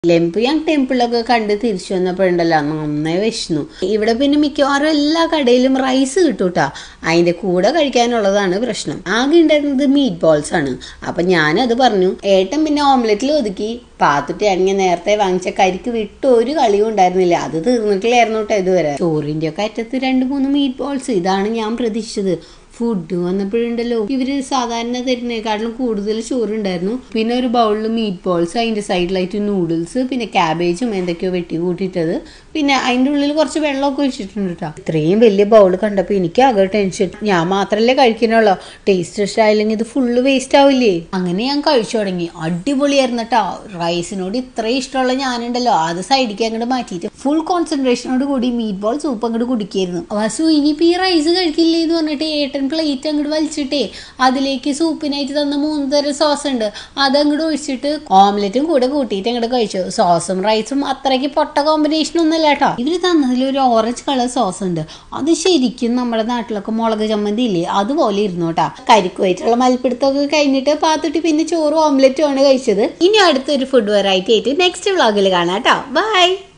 ലെംപുയാങ് ടെമ്പിളൊക്കെ കണ്ട് തിരിച്ചു വന്നപ്പോഴുണ്ടല്ലോ നന്നായി വിശന്നു ഇവിടെ പിന്നെ മിക്കവാറും എല്ലാ കടയിലും റൈസ് കിട്ടൂട്ടാ അതിന്റെ കൂടെ കഴിക്കാനുള്ളതാണ് പ്രശ്നം ആകെ ഉണ്ടായിരുന്നത് മീറ്റ് ബോൾസ് ആണ് അപ്പൊ ഞാനത് പറഞ്ഞു ഏട്ടൻ പിന്നെ ഓംലെറ്റിൽ ഒതുക്കി പാത്തുട്ടി ആണെങ്കിൽ നേരത്തെ വാങ്ങിച്ച കരിക്ക് വിട്ട് ഒരു കളിയും ഉണ്ടായിരുന്നില്ല അത് തീർന്നിട്ടില്ലായിരുന്നു കേട്ടോ ഇതുവരെ ചോറിന്റെ ഒക്കെ അറ്റത്ത് രണ്ട് മൂന്ന് മീറ്റ് ബോൾസ് ഇതാണ് ഞാൻ പ്രതീക്ഷിച്ചത് ഫുഡ് വന്നപ്പോഴുണ്ടല്ലോ ഇവര് സാധാരണ തരുന്നേക്കാട്ടിലും കൂടുതൽ ചോറുണ്ടായിരുന്നു പിന്നെ ഒരു ബൗളിൽ മീറ്റ് ബോൾസ് അതിന്റെ സൈഡിലായിട്ട് നൂഡിൽസ് പിന്നെ ക്യാബേജും എന്തൊക്കെയോ വെട്ടി കൂട്ടിയിട്ടത് പിന്നെ അതിന്റെ ഉള്ളിൽ കുറച്ച് വെള്ളമൊക്കെ ഒഴിച്ചിട്ടുണ്ട് കേട്ടോ ഇത്രയും വലിയ ബൗൾ കണ്ടപ്പോൾ എനിക്ക് ആകെ ടെൻഷൻ ഞാൻ മാത്രല്ലേ കഴിക്കണുള്ളൂ ടേസ്റ്റ് ഇഷ്ടമായില്ലെങ്കിൽ ഇത് ഫുള്ള് വേസ്റ്റ് ആവില്ലേ അങ്ങനെ ഞാൻ കഴിച്ചു തുടങ്ങി അടിപൊളിയായിരുന്നു കേട്ടോ റൈസിനോട് ഇത്രയും ഇഷ്ടമുള്ള ഞാനുണ്ടല്ലോ അത് സൈഡിലേക്ക് അങ്ങോട്ട് മാറ്റിയിട്ട് ഫുൾ കോൺസെൻട്രേഷനോട് കൂടി മീറ്റ് ബോൾ സൂപ്പ് അങ്ങോട്ട് കുടിക്കായിരുന്നു വസു ഇനിയിപ്പോൾ ഈ റൈസ് കഴിക്കില്ലേ എന്ന് പറഞ്ഞിട്ട് ഏട്ടൻ പ്ലേറ്റ് അങ്ങോട്ട് വലിച്ചിട്ടേ അതിലേക്ക് സൂപ്പിനായിട്ട് തന്ന മൂന്ന് തരം സോസ് ഉണ്ട് അത് അങ്ങോട്ട് ഒഴിച്ചിട്ട് ഓംലെറ്റും കൂടെ കൂട്ടിയിട്ട് അങ്ങോട്ട് കഴിച്ചു സോസും റൈസും അത്രയ്ക്ക് പൊട്ട കോമ്പിനേഷൻ ഒന്നല്ല കേട്ടോ ഇവര് തന്നതിൽ ഒരു ഓറഞ്ച് കളർ സോസ് ഉണ്ട് അത് ശരിക്കും നമ്മുടെ നാട്ടിലൊക്കെ മുളക് ചമ്മന്തി ഇല്ലേ അതുപോലെ ഇരുന്നു കേട്ടോ കരിക്കുമായിട്ടുള്ള മൽപ്പിടുത്തമൊക്കെ കഴിഞ്ഞിട്ട് പാത്തുട്ടി പിന്നെ ചോറും ഓംലെറ്റും ആണ് കഴിച്ചത് ഇനി അടുത്തൊരു ഫുഡ് വെറൈറ്റി ആയിട്ട് നെക്സ്റ്റ് വ്ളോഗിൽ കാണാം കേട്ടോ ബൈ